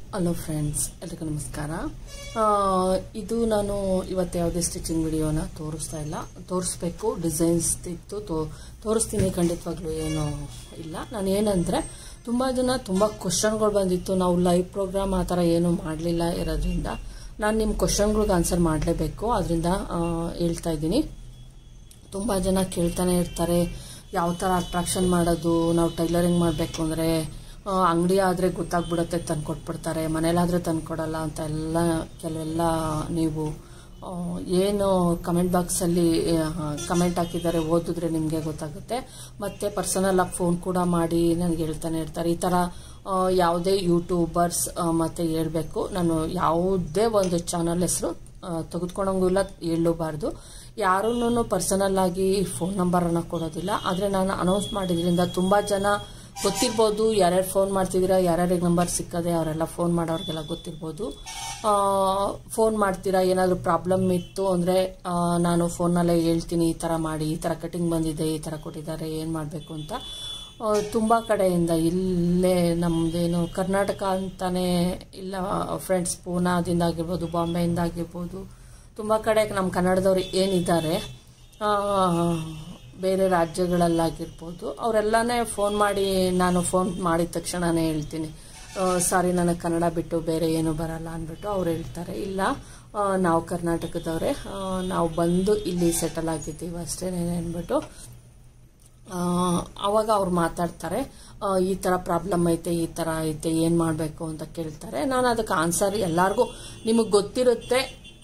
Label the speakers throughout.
Speaker 1: hello friends ಎಲ್ರಿಗೂ ನಮಸ್ಕಾರ ಆ, ಇದು ನಾನು ಇವತ್ತು ಯಾವುದೇ ಸ್ಟಿಚಿಂಗ್ ವಿಡಿಯೋನ ತೋರಿಸ್ತಾ ಇಲ್ಲ ತೋರಿಸ್ಬೇಕು ಡಿಸೈನ್ಸ್ ಇತ್ತು ತೋ ತೋರಿಸ್ತೀನಿ ಖಂಡಿತವಾಗ್ಲೂ ಏನೂ ಇಲ್ಲ ನಾನು ಏನಂದರೆ ತುಂಬ ಜನ ತುಂಬ ಕ್ವಶನ್ಗಳು ಬಂದಿತ್ತು ನಾವು ಲೈವ್ ಪ್ರೋಗ್ರಾಮ್ ಆ ಥರ ಏನೂ ಮಾಡಲಿಲ್ಲ ಇರೋದ್ರಿಂದ ನಾನು ನಿಮ್ಮ ಕ್ವಶನ್ಗಳಿಗೆ ಆನ್ಸರ್ ಮಾಡಲೇಬೇಕು ಅದರಿಂದ ಹೇಳ್ತಾ ಇದ್ದೀನಿ ತುಂಬ ಜನ ಕೇಳ್ತಾನೆ ಇರ್ತಾರೆ ಯಾವ ಥರ ಅಟ್ರಾಕ್ಷನ್ ಮಾಡೋದು ನಾವು ಟೈಲರಿಂಗ್ ಮಾಡಬೇಕು ಅಂದರೆ ಅಂಗಡಿ ಆದರೆ ಗೊತ್ತಾಗ್ಬಿಡುತ್ತೆ ತಂದು ಕೊಟ್ಬಿಡ್ತಾರೆ ಮನೇಲಾದರೆ ತಂದು ಕೊಡಲ್ಲ ಅಂತ ಎಲ್ಲ ಕೆಲವೆಲ್ಲ ನೀವು ಆ, ಏನು ಕಮೆಂಟ್ ಬಾಕ್ಸಲ್ಲಿ ಕಮೆಂಟ್ ಹಾಕಿದ್ದಾರೆ ಓದಿದ್ರೆ ನಿಮಗೆ ಗೊತ್ತಾಗುತ್ತೆ ಮತ್ತು ಪರ್ಸನಲ್ ಆಗಿ ಫೋನ್ ಕೂಡ ಮಾಡಿ ನನಗೆ ಹೇಳ್ತಾನೆ ಇರ್ತಾರೆ ಈ ಥರ ಆ, ಯಾವುದೇ ಯೂಟ್ಯೂಬರ್ಸ್ ಮತ್ತು ಹೇಳ್ಬೇಕು ನಾನು ಯಾವುದೇ ಒಂದು ಚಾನಲ್ ಹೆಸರು ತೆಗೆದುಕೊಳಂಗೂ ಇಲ್ಲ ಹೇಳಬಾರ್ದು ಯಾರನ್ನೂ ಪರ್ಸನಲ್ ಆಗಿ ಫೋನ್ ನಂಬರನ್ನು ಕೊಡೋದಿಲ್ಲ ಆದರೆ ನಾನು ಅನೌನ್ಸ್ ಮಾಡಿದ್ರಿಂದ ತುಂಬ ಜನ ಗೊತ್ತಿರ್ಬೋದು ಯಾರ್ಯಾರು ಫೋನ್ ಮಾಡ್ತಿದ್ದೀರಾ ಯಾರ್ಯಾರಿಗೆ ನಂಬರ್ ಸಿಕ್ಕದೆ ಅವರೆಲ್ಲ ಫೋನ್ ಮಾಡೋರಿಗೆಲ್ಲ ಗೊತ್ತಿರ್ಬೋದು ಫೋನ್ ಮಾಡ್ತೀರಾ ಏನಾದರೂ ಪ್ರಾಬ್ಲಮ್ ಇತ್ತು ಅಂದರೆ ನಾನು ಫೋನಲ್ಲೇ ಹೇಳ್ತೀನಿ ಈ ಥರ ಮಾಡಿ ಈ ಥರ ಕಟಿಂಗ್ ಬಂದಿದೆ ಈ ಥರ ಕೊಟ್ಟಿದ್ದಾರೆ ಏನು ಮಾಡಬೇಕು ಅಂತ ತುಂಬ ಕಡೆಯಿಂದ ಇಲ್ಲೇ ನಮ್ಮದೇನು ಕರ್ನಾಟಕ ಅಂತಾನೆ ಇಲ್ಲ ಫ್ರೆಂಡ್ಸ್ ಪೂನಾದಿಂದ ಆಗಿರ್ಬೋದು ಬಾಂಬೆಯಿಂದ ಆಗಿರ್ಬೋದು ತುಂಬ ಕಡೆ ನಮ್ಮ ಕನ್ನಡದವ್ರು ಏನಿದ್ದಾರೆ ಆ, ಬೇರೆ ರಾಜ್ಯಗಳಲ್ಲಾಗಿರ್ಬೋದು ಅವರೆಲ್ಲನೇ ಫೋನ್ ಮಾಡಿ ನಾನು ಫೋನ್ ಮಾಡಿದ ತಕ್ಷಣನೇ ಹೇಳ್ತೀನಿ ಸಾರಿ ನನಗೆ ಕನ್ನಡ ಬಿಟ್ಟು ಬೇರೆ ಏನೂ ಬರಲ್ಲ ಅಂದ್ಬಿಟ್ಟು ಅವ್ರು ಹೇಳ್ತಾರೆ ಇಲ್ಲ ಆ, ನಾವು ಕರ್ನಾಟಕದವರೇ ಆ, ನಾವು ಬಂದು ಇಲ್ಲಿ ಸೆಟಲ್ ಆಗಿದ್ದೀವಿ ಅಷ್ಟೇ ಅಂದ್ಬಿಟ್ಟು ಆ, ಅವಾಗ ಅವ್ರು ಮಾತಾಡ್ತಾರೆ ಆ, ಈ ಥರ ಪ್ರಾಬ್ಲಮ್ ಐತೆ ಈ ಥರ ಐತೆ ಏನು ಮಾಡಬೇಕು ಅಂತ ಕೇಳ್ತಾರೆ ನಾನು ಅದಕ್ಕೆ ಆನ್ಸರ್ ಎಲ್ಲರಿಗೂ ನಿಮಗೆ ಗೊತ್ತಿರುತ್ತೆ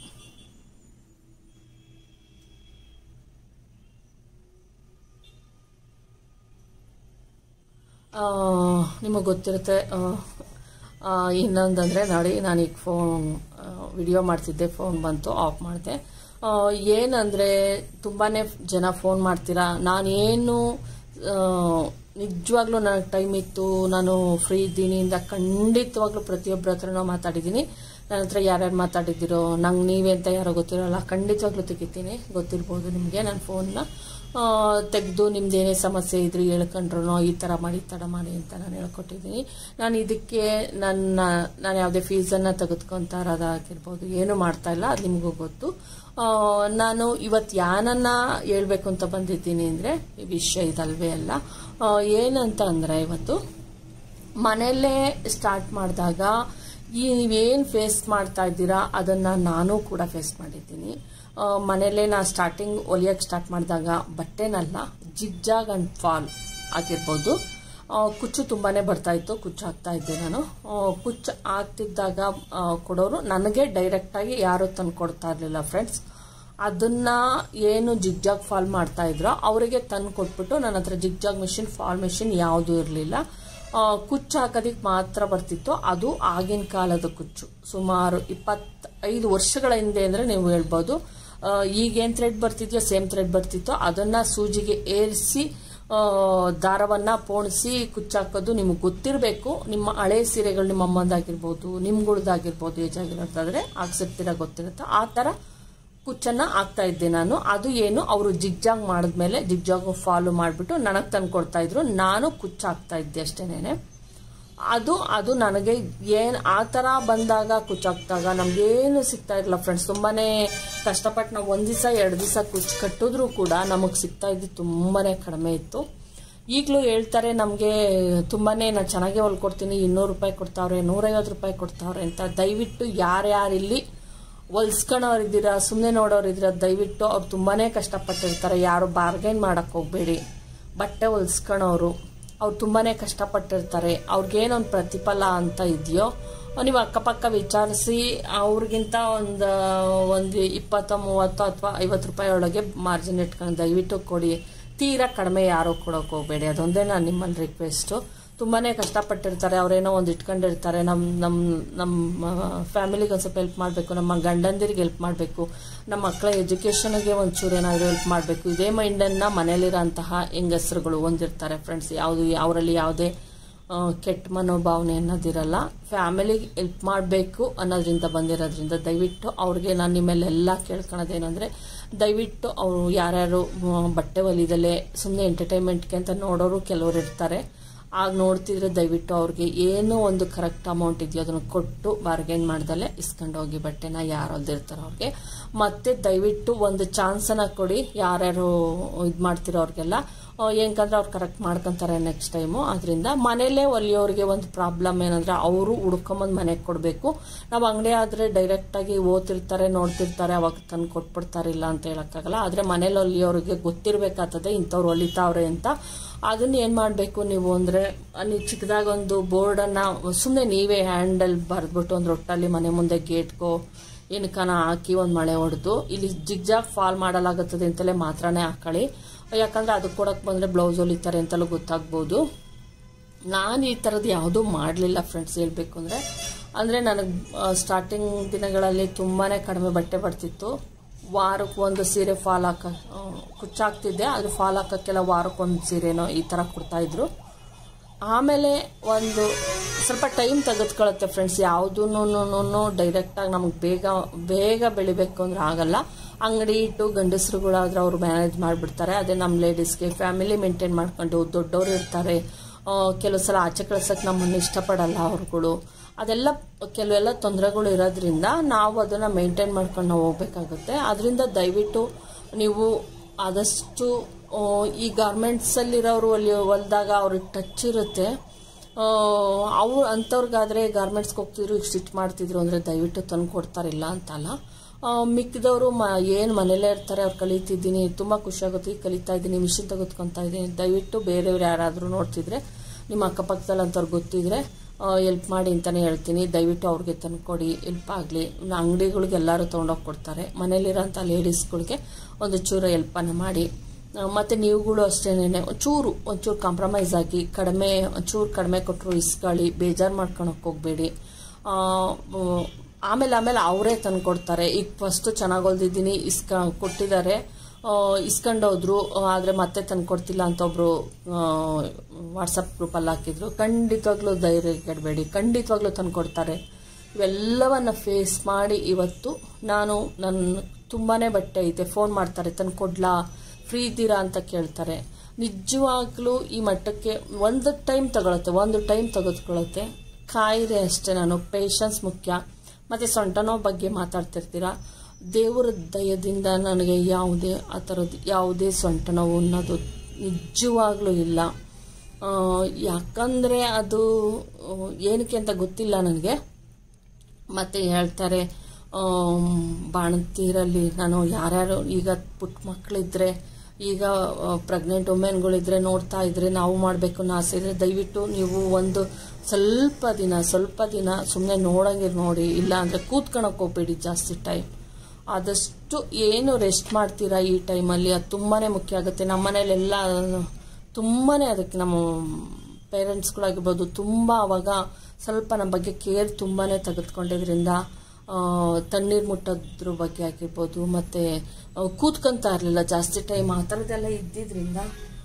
Speaker 1: ನಿಮಗೆ ಗೊತ್ತಿರುತ್ತೆ ಆ, ಆ, ಇನ್ನೊಂದಂದರೆ ನೋಡಿ ನಾನೀಗ ಫೋನ್ ವಿಡಿಯೋ ಮಾಡ್ತಿದ್ದೆ ಫೋನ್ ಬಂತು ಆಫ್ ಮಾಡಿದೆ ಏನಂದರೆ ತುಂಬಾ ಜನ ಫೋನ್ ಮಾಡ್ತೀರಾ ನಾನೇನು ನಿಜವಾಗ್ಲೂ ನನಗೆ ಟೈಮ್ ಇತ್ತು ನಾನು ಫ್ರೀ ಇದ್ದೀನಿ ಇಂದ ಖಂಡಿತವಾಗ್ಲೂ ಪ್ರತಿಯೊಬ್ಬರ ಹತ್ರನೂ ಮಾತಾಡಿದ್ದೀನಿ ನನ್ನ ಹತ್ರ ಯಾರ್ಯಾರು ಮಾತಾಡಿದ್ದೀರೋ ನಂಗೆ ನೀವೇ ಅಂತ ಯಾರೋ ಗೊತ್ತಿರೋಲ್ಲ ಖಂಡಿತವಾಗ್ಲೂ ತೆಗಿತೀನಿ ಗೊತ್ತಿರ್ಬೋದು ನಿಮಗೆ ನನ್ನ ಫೋನ್ನ ತೆಗೆದು ನಿಮ್ದೇನೇ ಸಮಸ್ಯೆ ಇದ್ರು ಹೇಳ್ಕೊಂಡ್ರು ಈ ಥರ ಮಾಡಿ ಈ ಥರ ಮಾಡಿ ಅಂತ ನಾನು ಹೇಳ್ಕೊಟ್ಟಿದ್ದೀನಿ ನಾನು ಇದಕ್ಕೆ ನನ್ನ ನಾನು ಯಾವುದೇ ಫೀಸನ್ನು ತೆಗೆದುಕೊಂತ ಇರೋದಾಗಿರ್ಬೋದು ಏನು ಮಾಡ್ತಾ ಇಲ್ಲ ಅದು ನಿಮಗೂ ಗೊತ್ತು ಆ, ನಾನು ಇವತ್ತು ಯಾನನ್ನ ಹೇಳ್ಬೇಕು ಅಂತ ಬಂದಿದ್ದೀನಿ ಅಂದರೆ ವಿಷಯ ಇದಲ್ವೇ ಅಲ್ಲ ಆ, ಏನಂತ ಅಂದರೆ ಇವತ್ತು ಮನೆಯಲ್ಲೇ ಸ್ಟಾರ್ಟ್ ಮಾಡಿದಾಗ ಈ ನೀವೇನು ಫೇಸ್ ಮಾಡ್ತಾ ಇದ್ದೀರಾ ಅದನ್ನು ನಾನು ಕೂಡ ಫೇಸ್ ಮಾಡಿದ್ದೀನಿ ಆ, ಮನೆಯಲ್ಲೇ ನಾನು ಸ್ಟಾರ್ಟಿಂಗ್ ಹೊಲಿಯೋಕ್ಕೆ ಸ್ಟಾರ್ಟ್ ಮಾಡಿದಾಗ ಬಟ್ಟೆನಲ್ಲ ಜಿಗ್ಜಾಗ್ ಅಂಡ್ ಫಾಲ್ ಆಗಿರ್ಬೋದು ಆ, ಕುಚ್ಚು ತುಂಬಾನೇ ಬರ್ತಾ ಇತ್ತು ಕುಚ್ಚು ಹಾಕ್ತಾ ಇದ್ದೆ ನಾನು ಆ, ಕುಚ್ಚು ಹಾಕ್ತಿದ್ದಾಗ ಆ, ಕೊಡೋರು ನನಗೆ ಡೈರೆಕ್ಟಾಗಿ ಯಾರು ತಂದು ಕೊಡ್ತಾ ಇರಲಿಲ್ಲ ಫ್ರೆಂಡ್ಸ್ ಅದನ್ನ ಏನು ಜಿಗ್ಜಾಗ್ ಫಾಲ್ ಮಾಡ್ತಾ ಇದ್ರೋ ಅವರಿಗೆ ತಂದು ಕೊಟ್ಬಿಟ್ಟು ನನ್ನ ಹತ್ರ ಜಿಗ್ಜಾಗ್ ಮಿಷಿನ್ ಫಾಲ್ ಮಿಷಿನ್ ಯಾವುದೂ ಇರಲಿಲ್ಲ ಕುಚ್ಚು ಹಾಕೋದಕ್ಕೆ ಮಾತ್ರ ಬರ್ತಿತ್ತು ಅದು ಆಗಿನ ಕಾಲದ ಕುಚ್ಚು ಸುಮಾರು ಇಪ್ಪತ್ತೈದು ವರ್ಷಗಳ ಹಿಂದೆ ಅಂದರೆ ನೀವು ಹೇಳ್ಬೋದು ಆ, ಈಗೇನ್ ಥ್ರೆಡ್ ಬರ್ತಿದ್ಯೋ ಸೇಮ್ ಥ್ರೆಡ್ ಬರ್ತಿತ್ತು ಅದನ್ನ ಸೂಜಿಗೆ ಏರಿಸಿ ಆ, ದಾರವನ್ನ ಪೋಣಿಸಿ ಕುಚ್ಚಾಕೋದು ನಿಮಗೆ ಗೊತ್ತಿರಬೇಕು ನಿಮ್ಮ ಹಳೆ ಸೀರೆಗಳು ನಿಮ್ಮ ಅಮ್ಮಂದಾಗಿರ್ಬೋದು ನಿಮ್ಗಳ್ದಾಗಿರ್ಬೋದು ಏಜ್ ಆಗಿರೋದಾದ್ರೆ ಹಾಕ್ಸಿರ್ತೀರ ಗೊತ್ತಿರುತ್ತೆ ಆ ಥರ ಕುಚ್ಚನ್ನ ಹಾಕ್ತಾ ಇದ್ದೆ ನಾನು ಅದು ಏನು ಅವರು ಜಿಗ್ಜಾಗ್ ಮಾಡಿದ್ಮೇಲೆ ಜಿಗ್ಜಾಗ್ ಫಾಲೋ ಮಾಡಿಬಿಟ್ಟು ನನಗೆ ತಂದು ಕೊಡ್ತಾ ಇದ್ರು ನಾನು ಕುಚ್ಚು ಹಾಕ್ತಾ ಇದ್ದೆ ಅಷ್ಟೇನೆ ಅದು ಅದು ನನಗೆ ಏನು ಆ ಥರ ಬಂದಾಗ ಕುಚ್ಚಾಕ್ದಾಗ ನಮಗೇನು ಸಿಗ್ತಾ ಇರಲಿಲ್ಲ ಫ್ರೆಂಡ್ಸ್ ತುಂಬಾನೇ ಕಷ್ಟಪಟ್ಟು ನಾವು ಒಂದು ದಿವಸ ಎರಡು ದಿವಸ ಕುಚ್ಚು ಕಟ್ಟಿದ್ರು ಕೂಡ ನಮಗೆ ಸಿಗ್ತಾ ಇದ್ದು ತುಂಬಾನೇ ಕಡಿಮೆ ಇತ್ತು ಈಗಲೂ ಹೇಳ್ತಾರೆ ನಮಗೆ ತುಂಬಾನೇ ನಾನು ಚೆನ್ನಾಗೇ ಹೊಲ್ಕೊಡ್ತೀನಿ ಇನ್ನೂರು ರೂಪಾಯಿ ಕೊಡ್ತಾವ್ರೆ ನೂರೈವತ್ತು ರೂಪಾಯಿ ಕೊಡ್ತಾವ್ರೆ ಅಂತ ದಯವಿಟ್ಟು ಯಾರ್ಯಾರಿಲ್ಲಿ ಹೊಲ್ಸ್ಕೊಳೋರಿದ್ದೀರಾ ಸುಮ್ಮನೆ ನೋಡೋರಿದ್ದೀರಾ ದಯವಿಟ್ಟು ಅವ್ರು ತುಂಬಾನೇ ಕಷ್ಟಪಟ್ಟಿರ್ತಾರೆ ಯಾರು ಬಾರ್ಗೈನ್ ಮಾಡಕ್ ಹೋಗ್ಬೇಡಿ ಬಟ್ಟೆ ಹೊಲ್ಸ್ಕೊಳೋರು ಅವ್ರು ತುಂಬಾನೇ ಕಷ್ಟಪಟ್ಟಿರ್ತಾರೆ ಅವ್ರಿಗೇನೊಂದು ಪ್ರತಿಫಲ ಅಂತ ಇದೆಯೋ ನೀವು ಅಕ್ಕಪಕ್ಕ ವಿಚಾರಿಸಿ ಅವ್ರಿಗಿಂತ ಒಂದು ಒಂದು ಇಪ್ಪತ್ತು ಮೂವತ್ತು ಅಥವಾ ಐವತ್ತು ರೂಪಾಯಿ ಒಳಗೆ ಮಾರ್ಜಿನ್ ಇಟ್ಕೊಂಡು ದಯವಿಟ್ಟು ಕೊಡಿ ತೀರಾ ಕಡಿಮೆ ಯಾರು ಕೊಡೋಕೆ ಹೋಗಬೇಡಿ ಅದೊಂದೇ ನಾನು ನಿಮ್ಮಲ್ಲಿ ರಿಕ್ವೆಸ್ಟು ತುಂಬಾನೇ ಕಷ್ಟಪಟ್ಟಿರ್ತಾರೆ ಅವರೇನೋ ಒಂದು ಇಟ್ಕೊಂಡಿರ್ತಾರೆ ನಮ್ಮ ನಮ್ಮ ನಮ್ಮ ಫ್ಯಾಮಿಲಿಗೆ ಒಂದು ಸ್ವಲ್ಪ ಹೆಲ್ಪ್ ಮಾಡಬೇಕು ನಮ್ಮ ಗಂಡಂದಿರಿಗೆ ಹೆಲ್ಪ್ ಮಾಡಬೇಕು ನಮ್ಮ ಮಕ್ಕಳ ಎಜುಕೇಷನ್ಗೆ ಒಂಚೂರು ಏನಾದರೂ ಹೆಲ್ಪ್ ಮಾಡಬೇಕು ಇದೇ ಮೈಂಡನ್ನು ಮನೇಲಿರೋಂತಹ ಹೆಂಗಸರುಗಳು ಹೊಂದಿರ್ತಾರೆ ಫ್ರೆಂಡ್ಸ್ ಯಾವುದು ಅವರಲ್ಲಿ ಯಾವುದೇ ಆ, ಕೆಟ್ಟ ಮನೋಭಾವನೆ ಅನ್ನೋದಿರಲ್ಲ ಫ್ಯಾಮಿಲಿಗೆ ಹೆಲ್ಪ್ ಮಾಡಬೇಕು ಅನ್ನೋದ್ರಿಂದ ಬಂದಿರೋದ್ರಿಂದ ದಯವಿಟ್ಟು ಅವ್ರಿಗೆ ನಾನು ನಿಮ್ಮೆಲ್ಲ ಕೇಳ್ಕೊಳೋದೇನೆಂದರೆ ದಯವಿಟ್ಟು ಅವರು ಯಾರ್ಯಾರು ಮ್, ಬಟ್ಟೆ ಹೊಲಿದಲೆ ಸುಮ್ಮನೆ ಎಂಟರ್ಟೈನ್ಮೆಂಟ್ಗೆ ಅಂತ ನೋಡೋರು ಕೆಲವರು ಇರ್ತಾರೆ ಆಗ ನೋಡ್ತಿದ್ರೆ ದಯವಿಟ್ಟು ಅವ್ರಿಗೆ ಏನೋ ಒಂದು ಕರೆಕ್ಟ್ ಅಮೌಂಟ್ ಇದೆಯೋ ಅದನ್ನು ಕೊಟ್ಟು ಬಾರ್ಗೇನ್ ಮಾಡ್ದಲೆ ಇಸ್ಕೊಂಡು ಹೋಗಿ ಬಟ್ಟೆನ ಯಾರು ಹೊಲ್ದಿರ್ತಾರೋ ಅವ್ರಿಗೆ ಮತ್ತೆ ದಯವಿಟ್ಟು ಒಂದು ಚಾನ್ಸನ್ನ ಕೊಡಿ ಯಾರ್ಯಾರು ಇದು ಮಾಡ್ತಿರೋ ಅವ್ರಿಗೆಲ್ಲ ಏನಕ್ಕಂದ್ರೆ ಅವ್ರು ಕರೆಕ್ಟ್ ಮಾಡ್ಕೊಂತಾರೆ ನೆಕ್ಸ್ಟ್ ಟೈಮು ಅದರಿಂದ ಮನೇಲೇ ಒಲಿಯೋರಿಗೆ ಒಂದು ಪ್ರಾಬ್ಲಮ್ ಏನಂದ್ರೆ ಅವರು ಹುಡ್ಕೊಂಬಂದು ಮನೆಗೆ ಕೊಡಬೇಕು ನಾವು ಅಂಗಡಿ ಆದರೆ ಡೈರೆಕ್ಟಾಗಿ ಓದ್ತಿರ್ತಾರೆ ನೋಡ್ತಿರ್ತಾರೆ ಅವಾಗ ತಂದು ಕೊಟ್ಬಿಡ್ತಾರೆ ಇಲ್ಲ ಅಂತ ಹೇಳೋಕ್ಕಾಗಲ್ಲ ಆದರೆ ಮನೇಲಿ ಒಲಿಯೋರಿಗೆ ಗೊತ್ತಿರಬೇಕಾಗ್ತದೆ ಇಂಥವ್ರು ಹೊಲಿತಾವ್ರೆ ಅಂತ ಅದನ್ನ ಏನು ಮಾಡಬೇಕು ನೀವು ಅಂದರೆ ನೀವು ಚಿಕ್ಕದಾಗ ಒಂದು ಬೋರ್ಡನ್ನು ಸುಮ್ಮನೆ ನೀವೇ ಹ್ಯಾಂಡಲ್ ಬರೆದ್ಬಿಟ್ಟು ಒಂದು ರೊಟ್ಟಲ್ಲಿ ಮನೆ ಮುಂದೆ ಗೇಟ್ಗೋ ಏನಕ್ಕನ ಹಾಕಿ ಒಂದು ಮಳೆ ಹೊಡೆದು ಇಲ್ಲಿ ಜಿಗ್ಜಾಗ್ ಫಾಲ್ ಮಾಡಲಾಗುತ್ತದೆ ಅಂತಲೇ ಮಾತ್ರನೇ ಹಾಕೊಳ್ಳಿ ಯಾಕಂದ್ರೆ ಅದಕ್ಕೆ ಕೊಡಕ್ಕೆ ಬಂದರೆ ಬ್ಲೌಸ್ ಹೊಲಿತಾರೆ ಅಂತಲೂ ಗೊತ್ತಾಗ್ಬೋದು ನಾನು ಈ ಥರದ್ದು ಯಾವುದೂ ಮಾಡಲಿಲ್ಲ ಫ್ರೆಂಡ್ಸ್ ಹೇಳಬೇಕು ಅಂದರೆ ಅಂದರೆ ನನಗೆ ಸ್ಟಾರ್ಟಿಂಗ್ ದಿನಗಳಲ್ಲಿ ತುಂಬಾ ಕಡಿಮೆ ಬಟ್ಟೆ ಬರ್ತಿತ್ತು ವಾರಕ್ಕೆ ಒಂದು ಸೀರೆ ಫಾಲ್ ಹಾಕ ಆ, ಕುಚ್ಚಾಕ್ತಿದ್ದೆ ಅದು ಫಾಲ್ ಹಾಕೋಕ್ಕೆಲ್ಲ ವಾರಕ್ಕೊಂದು ಸೀರೆನೋ ಈ ಥರ ಕೊಡ್ತಾಯಿದ್ರು ಆಮೇಲೆ ಒಂದು ಸ್ವಲ್ಪ ಟೈಮ್ ತೆಗೆದುಕೊಳ್ಳುತ್ತೆ ಫ್ರೆಂಡ್ಸ್ ಯಾವುದೂ ಡೈರೆಕ್ಟಾಗಿ ನಮಗೆ ಬೇಗ ಬೇಗ ಬೆಳಿಬೇಕು ಅಂದ್ರೆ ಆಗಲ್ಲ ಅಂಗಡಿ ಇಟ್ಟು ಗಂಡಸರುಗಳಾದ್ರೆ ಅವರು ಮ್ಯಾನೇಜ್ ಮಾಡಿಬಿಡ್ತಾರೆ ಅದೇ ನಮ್ಮ ಲೇಡೀಸ್ಗೆ ಫ್ಯಾಮಿಲಿ ಮೇಂಟೈನ್ ಮಾಡ್ಕೊಂಡು ದೊಡ್ಡವರು ಇರ್ತಾರೆ ಆ, ಕೆಲವು ಸಲ ಆಚೆ ಕಳ್ಸಕ್ಕೆ ನಮ್ಮನ್ನು ಇಷ್ಟಪಡಲ್ಲ ಅವ್ರುಗಳು ಅದೆಲ್ಲ ಕೆಲವೆಲ್ಲ ತೊಂದರೆಗಳು ಇರೋದ್ರಿಂದ ನಾವು ಅದನ್ನು ಮೇಂಟೈನ್ ಮಾಡ್ಕೊಂಡು ನಾವು ಹೋಗ್ಬೇಕಾಗುತ್ತೆ ಅದರಿಂದ ದಯವಿಟ್ಟು ನೀವು ಆದಷ್ಟು ಆ, ಈ ಗಾರ್ಮೆಂಟ್ಸಲ್ಲಿರೋರು ಅಲ್ಲಿ ಹೊಲ್ದಾಗ ಅವ್ರಿಗೆ ಟಚ್ ಇರುತ್ತೆ ಅವು ಅಂಥವ್ರಿಗಾದರೆ ಗಾರ್ಮೆಂಟ್ಸ್ಗೆ ಹೋಗ್ತಿದ್ರು ಈಗ ಸ್ಟಿಚ್ ಮಾಡ್ತಿದ್ರು ಅಂದರೆ ದಯವಿಟ್ಟು ತಂದು ಕೊಡ್ತಾರಿಲ್ಲ ಅಂತಲ್ಲ ಆ, ಮಿಕ್ಕಿದವರು ಮ ಏನು ಮನೇಲೇ ಇರ್ತಾರೆ ಅವ್ರು ಕಲಿತಿದ್ದೀನಿ ತುಂಬ ಖುಷಿಯಾಗುತ್ತೆ ಈಗ ಕಲಿತಾ ಇದ್ದೀನಿ ಮಿಷಿನ್ ತೆಗೆದುಕೊತಾ ಇದ್ದೀನಿ ದಯವಿಟ್ಟು ಬೇರೆಯವ್ರು ಯಾರಾದರೂ ನೋಡ್ತಿದ್ರೆ ನಿಮ್ಮ ಅಕ್ಕಪಕ್ಕದಲ್ಲಿ ಅಂಥವ್ರು ಗೊತ್ತಿದ್ರೆ ಎಲ್ಪ್ ಮಾಡಿ ಅಂತಲೇ ಹೇಳ್ತೀನಿ ದಯವಿಟ್ಟು ಅವ್ರಿಗೆ ತಂದ್ಕೊಡಿ ಎಲ್ಪ್ ಆಗಲಿ ಅಂಗಡಿಗಳಿಗೆ ಎಲ್ಲರೂ ತೊಗೊಂಡೋಗಿ ಕೊಡ್ತಾರೆ ಮನೇಲಿರೋಂಥ ಲೇಡೀಸ್ಗಳಿಗೆ ಒಂದು ಚೂರು ಎಲ್ಪನ್ನು ಮಾಡಿ ಆ, ಮತ್ತೆ ನೀವುಗಳು ಅಷ್ಟೇನೆ ಒಂಚೂರು ಒಂಚೂರು ಕಾಂಪ್ರಮೈಸ್ ಆಗಿ ಕಡಿಮೆ ಒಂಚೂರು ಕಡಿಮೆ ಕೊಟ್ಟರು ಇಸ್ಕೊಳ್ಳಿ ಬೇಜಾರು ಮಾಡ್ಕೊಳಕ್ಕೆ ಹೋಗಬೇಡಿ ಆಮೇಲೆ ಆಮೇಲೆ ಅವರೇ ತಂದು ಕೊಡ್ತಾರೆ ಈಗ ಫಸ್ಟು ಚೆನ್ನಾಗಿ ಹೊಲ್ದಿದ್ದೀನಿ ಇಸ್ಕ ಕೊಟ್ಟಿದ್ದಾರೆ ಆ, ಇಸ್ಕೊಂಡೋದ್ರು ಆದರೆ ಮತ್ತೆ ತಂದು ಕೊಡ್ತಿಲ್ಲ ಅಂತ ಒಬ್ರು ವಾಟ್ಸಪ್ ಗ್ರೂಪಲ್ಲಿ ಹಾಕಿದ್ರು ಖಂಡಿತವಾಗ್ಲೂ ಧೈರ್ಯ ಕೆಡಬೇಡಿ ಖಂಡಿತವಾಗ್ಲೂ ತಂದು ಕೊಡ್ತಾರೆ ಇವೆಲ್ಲವನ್ನ ಫೇಸ್ ಮಾಡಿ ಇವತ್ತು ನಾನು ನನ್ನ ತುಂಬಾ ಬಟ್ಟೆ ಐತೆ ಫೋನ್ ಮಾಡ್ತಾರೆ ತಂದು ಕೊಡ್ಲಾ ಫ್ರೀ ಇದ್ದೀರಾ ಅಂತ ಕೇಳ್ತಾರೆ ನಿಜವಾಗ್ಲೂ ಈ ಮಟ್ಟಕ್ಕೆ ಒಂದು ಟೈಮ್ ತಗೊಳುತ್ತೆ ಒಂದು ಟೈಮ್ ತೆಗೆದುಕೊಳ್ಳುತ್ತೆ ಕಾಯಿರೆ ಅಷ್ಟೇ ನಾನು ಪೇಷನ್ಸ್ ಮುಖ್ಯ ಮತ್ತು ಸೊಂಟ ನೋವು ಬಗ್ಗೆ ಮಾತಾಡ್ತಿರ್ತೀರಾ ದೇವರ ದಯದಿಂದ ನನಗೆ ಯಾವುದೇ ಆ ಥರದ್ದು ಯಾವುದೇ ಸೊಂಟ ನೋವು ಅನ್ನೋದು ನಿಜವಾಗ್ಲೂ ಇಲ್ಲ ಆ, ಯಾಕಂದರೆ ಅದು ಆ, ಏನಕ್ಕೆ ಅಂತ ಗೊತ್ತಿಲ್ಲ ನನಗೆ ಮತ್ತೆ ಹೇಳ್ತಾರೆ ಆಮ್, ಬಾಣಂತಿರಲ್ಲಿ ನಾನು ಯಾರ್ಯಾರು ಈಗ ಪುಟ್ಟ ಮಕ್ಕಳಿದ್ರೆ ಈಗ ಪ್ರೆಗ್ನೆಂಟ್ ವುಮೆನ್ಗಳಿದ್ರೆ ನೋಡ್ತಾ ಇದ್ರೆ ನಾವು ಮಾಡಬೇಕು ಅನ್ನೋ ಆಸೆ ಇದ್ರೆ ದಯವಿಟ್ಟು ನೀವು ಒಂದು ಸ್ವಲ್ಪ ದಿನ ಸ್ವಲ್ಪ ದಿನ ಸುಮ್ಮನೆ ನೋಡಂಗೆ ನೋಡಿ ಇಲ್ಲ ಅಂದರೆ ಕೂತ್ಕೊಳಕ್ಕೆ ಹೋಗ್ಬೇಡಿ ಜಾಸ್ತಿ ಟೈಮ್ ಆದಷ್ಟು ಏನು ರೆಸ್ಟ್ ಮಾಡ್ತೀರಾ ಈ ಟೈಮಲ್ಲಿ ಅದು ತುಂಬಾ ಮುಖ್ಯ ಆಗುತ್ತೆ ನಮ್ಮ ಮನೇಲೆಲ್ಲ ತುಂಬಾ ಅದಕ್ಕೆ ನಮ್ಮ ಪೇರೆಂಟ್ಸ್ಗಳಾಗಿರ್ಬೋದು ತುಂಬ ಅವಾಗ ಸ್ವಲ್ಪ ನಮ್ಮ ಬಗ್ಗೆ ಕೇರ್ ತುಂಬಾ ತೆಗೆದುಕೊಂಡಿದ್ರಿಂದ ತಣ್ಣೀರು ಮುಟ್ಟೋದ್ರ ಬಗ್ಗೆ ಆಗಿರ್ಬೋದು ಮತ್ತು ಕೂತ್ಕೊಂತ ಇರಲಿಲ್ಲ ಜಾಸ್ತಿ ಟೈಮ್ ಆ ಥರದ್ದೆಲ್ಲ ಇದ್ದಿದ್ರಿಂದ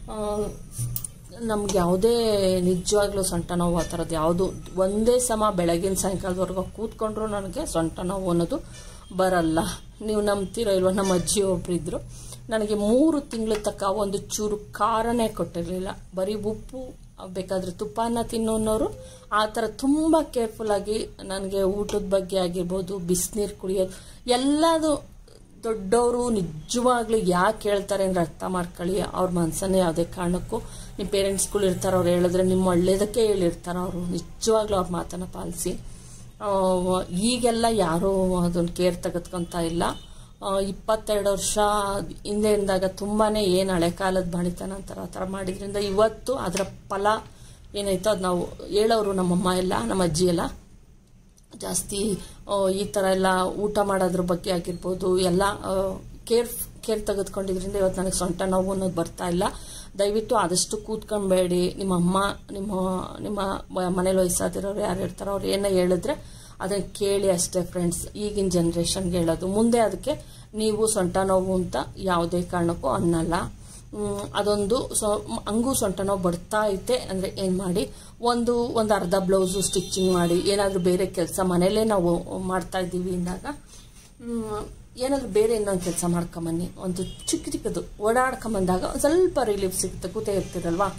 Speaker 1: ನಮ್ಗೆ ಯಾವುದೇ ನಿಜವಾಗ್ಲೂ ಸೊಂಟ ನೋವು ಆ ಥರದ್ದು ಯಾವುದು ಒಂದೇ ಸಮ ಬೆಳಗಿನ ಸಾಯಂಕಾಲದವರೆಗೂ ಕೂತ್ಕೊಂಡ್ರು ನನಗೆ ಸೊಂಟ ನೋವು ಅನ್ನೋದು ಬರಲ್ಲ ನೀವು ನಂಬ್ತಿರೋ ಇಲ್ವೋ ನಮ್ಮ ಅಜ್ಜಿ ಒಬ್ರಿದ್ರು ನನಗೆ ಮೂರು ತಿಂಗಳ ತನಕ ಒಂದು ಚೂರು ಖಾರನೇ ಕೊಟ್ಟಿರಲಿಲ್ಲ ಬರೀ ಉಪ್ಪು ಬೇಕಾದ್ರೆ ತುಪ್ಪನ ತಿನ್ನೋನವರು ಆ ಥರ ತುಂಬ ಕೇರ್ಫುಲ್ಲಾಗಿ ನನಗೆ ಊಟದ ಬಗ್ಗೆ ಆಗಿರ್ಬೋದು ಬಿಸಿನೀರು ಕುಡಿಯೋದು ಎಲ್ಲದು ದೊಡ್ಡವರು ನಿಜವಾಗ್ಲೂ ಯಾಕೆ ಹೇಳ್ತಾರೆ ಅಂದ್ರೆ ಅರ್ಥ ಮಾಡ್ಕೊಳ್ಳಿ ಅವ್ರ ಮನಸ್ಸನ್ನೇ ಯಾವುದೇ ಕಾರಣಕ್ಕೂ ನಿಮ್ಮ ಪೇರೆಂಟ್ಸ್ಗಳು ಇರ್ತಾರೆ ಅವ್ರು ಹೇಳಿದ್ರೆ ನಿಮ್ಮ ಒಳ್ಳೇದಕ್ಕೆ ಹೇಳಿರ್ತಾರೆ ಅವರು ನಿಜವಾಗ್ಲೂ ಅವ್ರ ಮಾತನ್ನು ಪಾಲಿಸಿ ಈಗೆಲ್ಲ ಯಾರೂ ಅದನ್ನು ಕೇರ್ ತೆಗೆದುಕೊಂತ ಇಲ್ಲ ಆ, ಇಪ್ಪತ್ತೆರಡು ವರ್ಷ ಹಿಂದೆಯಿಂದಾಗ ತುಂಬಾ ಏನು ಹಳೆ ಕಾಲದ ಬಾಣಿತನ ಅಂತಾರೆ ಆ ಥರ ಮಾಡಿದ್ರಿಂದ ಇವತ್ತು ಅದರ ಫಲ ಏನಾಯ್ತೋ ಅದು ನಾವು ಹೇಳೋರು ನಮ್ಮಮ್ಮ ಎಲ್ಲ ನಮ್ಮ ಅಜ್ಜಿ ಎಲ್ಲ ಜಾಸ್ತಿ ಆ, ಈ ಥರ ಎಲ್ಲ ಊಟ ಮಾಡೋದ್ರ ಬಗ್ಗೆ ಆಗಿರ್ಬೋದು ಎಲ್ಲ ಕೇರ್ ಕೇರ್ ತೆಗೆದುಕೊಂಡಿದ್ರಿಂದ ಇವತ್ತು ನನಗೆ ಸೊಂಟ ನೋವು ಅನ್ನೋದು ಬರ್ತಾ ಇಲ್ಲ ದಯವಿಟ್ಟು ಆದಷ್ಟು ಕೂತ್ಕೊಬೇಡಿ ನಿಮ್ಮ ಅಮ್ಮ ನಿಮ್ಮ ನಿಮ್ಮ ವ- ಮನೇಲಿ ವಯಸ್ಸಾದಿರೋರು ಯಾರು ಇರ್ತಾರೋ ಅವ್ರು ಏನೋ ಹೇಳಿದ್ರೆ ಅದನ್ನು ಕೇಳಿ ಅಷ್ಟೇ ಫ್ರೆಂಡ್ಸ್ ಈಗಿನ ಜನ್ರೇಷನ್ಗೆ ಹೇಳೋದು ಮುಂದೆ ಅದಕ್ಕೆ ನೀವು ಸೊಂಟ ನೋವು ಅಂತ ಯಾವುದೇ ಕಾರಣಕ್ಕೂ ಅನ್ನಲ್ಲ ಮ್, ಅದೊಂದು ಸೊ ಮ್, ಹಂಗೂ ಸೊಂಟ ನೋವು ಬರ್ತಾ ಐತೆ ಅಂದರೆ ಏನು ಮಾಡಿ ಒಂದು ಒಂದು ಅರ್ಧ ಬ್ಲೌಸು ಸ್ಟಿಚಿಂಗ್ ಮಾಡಿ ಏನಾದರೂ ಬೇರೆ ಕೆಲಸ ಮನೇಲೇ ನಾವು ಮಾಡ್ತಾ ಇದ್ದೀವಿ ಅಂದಾಗ ಮ್, ಏನಾದರೂ ಬೇರೆ ಇನ್ನೊಂದು ಕೆಲಸ ಮಾಡ್ಕೊಂಬನ್ನಿ ಒಂದು ಚಿಕ್ಕ ಚಿಕ್ಕದು ಓಡಾಡ್ಕೊಂಬಂದಾಗ ಒಂದು ಸ್ವಲ್ಪ ರಿಲೀಫ್ ಸಿಗುತ್ತೆ ಕೂತೇ ಇರ್ತೀರಲ್ವಾ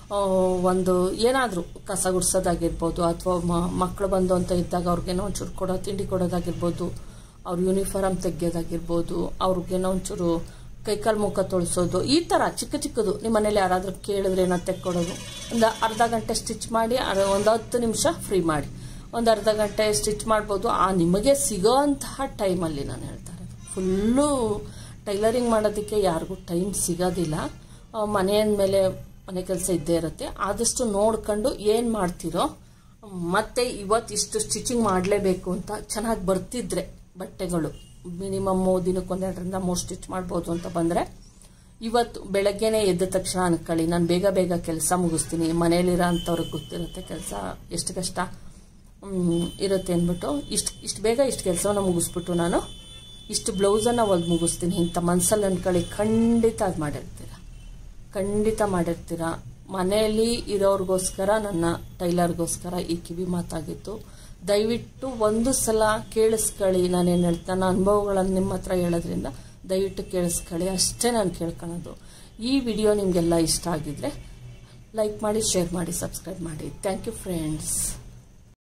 Speaker 1: ಆ, ಒಂದು ಏನಾದರೂ ಕಸ ಗುಡ್ಸೋದಾಗಿರ್ಬೋದು ಅಥವಾ ಮಕ್ಕಳು ಬಂದು ಅಂತ ಇದ್ದಾಗ ಅವ್ರಿಗೇನೋ ಒಂಚೂರು ಕೊಡೋ ತಿಂಡಿ ಕೊಡೋದಾಗಿರ್ಬೋದು ಅವ್ರ ಯೂನಿಫಾರ್ಮ್ ತೆಗೆಯೋದಾಗಿರ್ಬೋದು ಅವ್ರಿಗೇನೋ ಒಂಚೂರು ಕೈಕಾಲು ಮುಖ ತೊಳಿಸೋದು ಈ ಥರ ಚಿಕ್ಕ ಚಿಕ್ಕದು ನಿಮ್ಮ ಮನೇಲಿ ಯಾರಾದರೂ ಕೇಳಿದ್ರೆ ಏನೋ ತೆಕ್ಕೊಡೋದು ಒಂದು ಅರ್ಧ ಗಂಟೆ ಸ್ಟಿಚ್ ಮಾಡಿ ಅರ- ಒಂದು ಹತ್ತು ನಿಮಿಷ ಫ್ರೀ ಮಾಡಿ ಒಂದು ಅರ್ಧ ಗಂಟೆ ಸ್ಟಿಚ್ ಮಾಡ್ಬೋದು ಆ ನಿಮಗೆ ಸಿಗೋ ಅಂತಹ ಟೈಮಲ್ಲಿ ನಾನು ಹೇಳ್ತಾ ಇರೋದು ಫುಲ್ಲು ಟೈಲರಿಂಗ್ ಮಾಡೋದಕ್ಕೆ ಯಾರಿಗೂ ಟೈಮ್ ಸಿಗೋದಿಲ್ಲ ಆ, ಮನೆ ಅಂದಮೇಲೆ ಮನೆ ಕೆಲಸ ಇದ್ದೇ ಇರುತ್ತೆ ಆದಷ್ಟು ನೋಡ್ಕೊಂಡು ಏನು ಮಾಡ್ತೀರೋ ಮತ್ತೆ ಇವತ್ತು ಇಷ್ಟು ಸ್ಟಿಚಿಂಗ್ ಮಾಡಲೇಬೇಕು ಅಂತ ಚೆನ್ನಾಗಿ ಬರ್ತಿದ್ರೆ ಬಟ್ಟೆಗಳು ಮಿನಿಮಮ್ ದಿನಕ್ಕೆ ಒಂದೆರಡರಿಂದ ಮೂರು ಸ್ಟಿಚ್ ಮಾಡ್ಬೋದು ಅಂತ ಬಂದರೆ ಇವತ್ತು ಬೆಳಗ್ಗೆನೆ ಎದ್ದ ತಕ್ಷಣ ಅನ್ಕೊಳ್ಳಿ ನಾನು ಬೇಗ ಬೇಗ ಕೆಲಸ ಮುಗಿಸ್ತೀನಿ ಮನೇಲಿರೋ ಅಂಥವ್ರಿಗೆ ಗೊತ್ತಿರುತ್ತೆ ಕೆಲಸ ಎಷ್ಟು ಕಷ್ಟ ಹ್ಮ್, ಇರುತ್ತೆ ಅಂದ್ಬಿಟ್ಟು ಇಷ್ಟು ಇಷ್ಟು ಬೇಗ ಇಷ್ಟು ಕೆಲಸವನ್ನ ಮುಗಿಸ್ಬಿಟ್ಟು ನಾನು ಇಷ್ಟು ಬ್ಲೌಸನ್ನು ಹೊಲ್ದು ಮುಗಿಸ್ತೀನಿ ಇಂಥ ಮನ್ಸಲ್ಲಿ ಅನ್ಕೊಳ್ಳಿ ಖಂಡಿತ ಅದು ಮಾಡಿರ್ತೀರ ಖಂಡಿತ ಮಾಡಿರ್ತೀರ ಮನೆಯಲ್ಲಿ ಇರೋರಿಗೋಸ್ಕರ ನನ್ನ ಟೈಲರ್ಗೋಸ್ಕರ ಈ ಕಿವಿ ಮಾತಾಗಿತ್ತು ದಯವಿಟ್ಟು ಒಂದು ಸಲ ಕೇಳಿಸ್ಕೊಳ್ಳಿ ನಾನೇನು ಹೇಳ್ತಾ ನನ್ನ ಅನುಭವಗಳನ್ನು ನಿಮ್ಮ ಹತ್ರ ಹೇಳೋದ್ರಿಂದ ದಯವಿಟ್ಟು ಕೇಳಿಸ್ಕೊಳ್ಳಿ ಅಷ್ಟೇ ನಾನು ಕೇಳ್ಕೊಳೋದು ಈ ವಿಡಿಯೋ ನಿಮಗೆಲ್ಲ ಇಷ್ಟ ಆಗಿದ್ರೆ ಲೈಕ್ ಮಾಡಿ ಶೇರ್ ಮಾಡಿ ಸಬ್ಸ್ಕ್ರೈಬ್ ಮಾಡಿ ಥ್ಯಾಂಕ್ ಯು ಫ್ರೆಂಡ್ಸ್